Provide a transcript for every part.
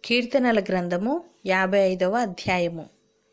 కీర్తనల గ్రంథము యాభై ఐదవ అధ్యాయము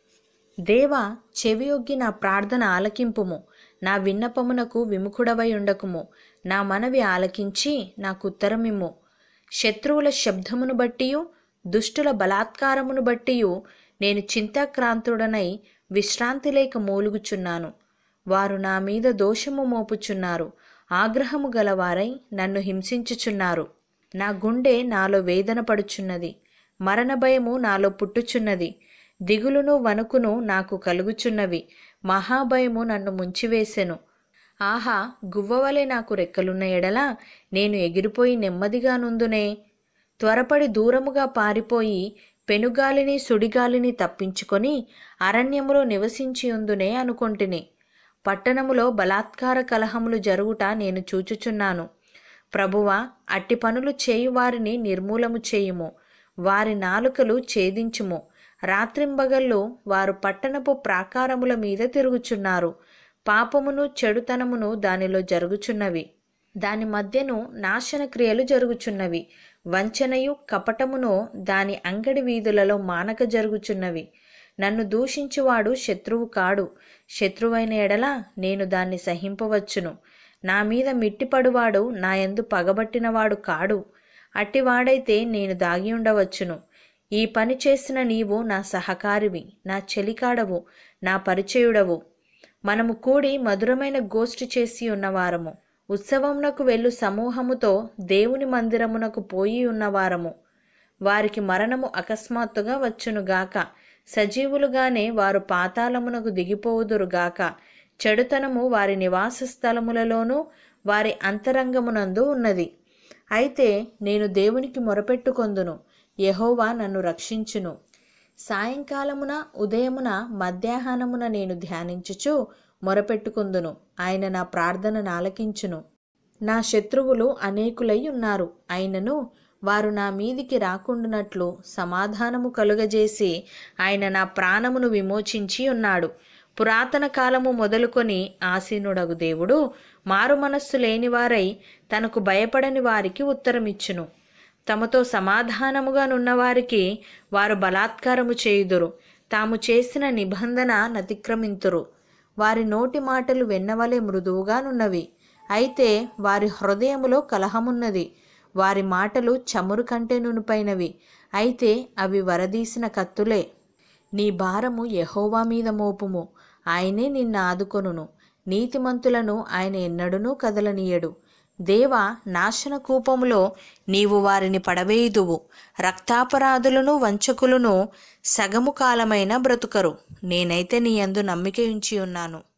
దేవా చెవియొగ్గి నా ప్రార్థన ఆలకింపుము నా విన్నపమునకు విముఖుడవై ఉండకుము నా మనవి ఆలకించి నాకు ఉత్తరమిమ్ము శత్రువుల శబ్దమును బట్టియు దుష్టుల బలాత్కారమును బట్టియు నేను చింతాక్రాంతుడనై విశ్రాంతి లేక మూలుగుచున్నాను వారు నా మీద దోషము మోపుచున్నారు ఆగ్రహము గలవారై నన్ను హింసించుచున్నారు నా గుండె నాలో వేదన పడుచున్నది మరణ భయము నాలో పుట్టుచున్నది దిగులును వణుకును నాకు కలుగుచున్నవి మహాభయము నన్ను ముంచివేసెను ఆహా గువ్వవలే నాకు రెక్కలున్న ఎడల నేను ఎగిరిపోయి నెమ్మదిగా నుందునే త్వరపడి దూరముగా పారిపోయి పెనుగాలిని సుడిగాలిని తప్పించుకొని అరణ్యములో నివసించి ఉందునే అనుకొంటిని పట్టణములో బలాత్కార కలహములు జరుగుట నేను చూచుచున్నాను ప్రభువా అట్టి పనులు చేయు వారిని నిర్మూలము చేయుము వారి నాలుకలు ఛేదించుము రాత్రింబగళ్ళు వారు పట్టణపు ప్రాకారముల మీద తిరుగుచున్నారు పాపమును చెడుతనమును దానిలో జరుగుచున్నవి దాని మధ్యను నాశన క్రియలు జరుగుచున్నవి వంచనయు కపటమును దాని అంగడి వీధులలో మానక జరుగుచున్నవి నన్ను దూషించువాడు శత్రువు కాడు శత్రువైన ఎడల నేను దాన్ని సహింపవచ్చును నా మీద మిట్టిపడువాడు నా యందు పగబట్టినవాడు కాడు అట్టివాడైతే నేను దాగి ఉండవచ్చును ఈ పని చేసిన నీవు నా సహకారివి నా చెలికాడవు నా పరిచయుడవు మనము కూడి మధురమైన గోష్ఠి చేసి ఉన్నవారము ఉత్సవమునకు వెళ్ళు సమూహముతో దేవుని మందిరమునకు పోయి ఉన్నవారము వారికి మరణము అకస్మాత్తుగా వచ్చునుగాక సజీవులుగానే వారు పాతాళమునకు దిగిపోవుదురుగాక చెడుతనము వారి నివాస స్థలములలోనూ వారి అంతరంగమునందు ఉన్నది అయితే నేను దేవునికి మొరపెట్టుకొందును యహోవా నన్ను రక్షించును సాయంకాలమున ఉదయమున మధ్యాహ్నమున నేను ధ్యానించుచు మొరపెట్టుకుందును ఆయన నా ప్రార్థనను ఆలకించును నా శత్రువులు అనేకులై ఉన్నారు అయినను వారు నా మీదికి రాకుండానట్లు సమాధానము కలుగజేసి ఆయన నా ప్రాణమును విమోచించి ఉన్నాడు పురాతన కాలము మొదలుకొని ఆసీనుడగు దేవుడు మారు మనస్సు లేనివారై తనకు భయపడని వారికి ఉత్తరమిచ్చును తమతో సమాధానముగా నున్నవారికి వారు బలాత్కారము చేయుదురు తాము చేసిన నిబంధన నతిక్రమింతురు వారి నోటి మాటలు వెన్నవలే మృదువుగానున్నవి అయితే వారి హృదయములో కలహమున్నది వారి మాటలు చమురు కంటే నునుపైనవి అయితే అవి వరదీసిన కత్తులే నీ భారము యహోవా మీద మోపుము ఆయనే నిన్ను ఆదుకొనును నీతిమంతులను ఆయన ఎన్నడూనూ కదలనీయడు దేవ నాశన కూపములో నీవు వారిని పడవేయుదువు రక్తాపరాధులను వంచకులను సగము కాలమైన బ్రతుకరు నేనైతే నీ యందు నమ్మిక ఉంచి ఉన్నాను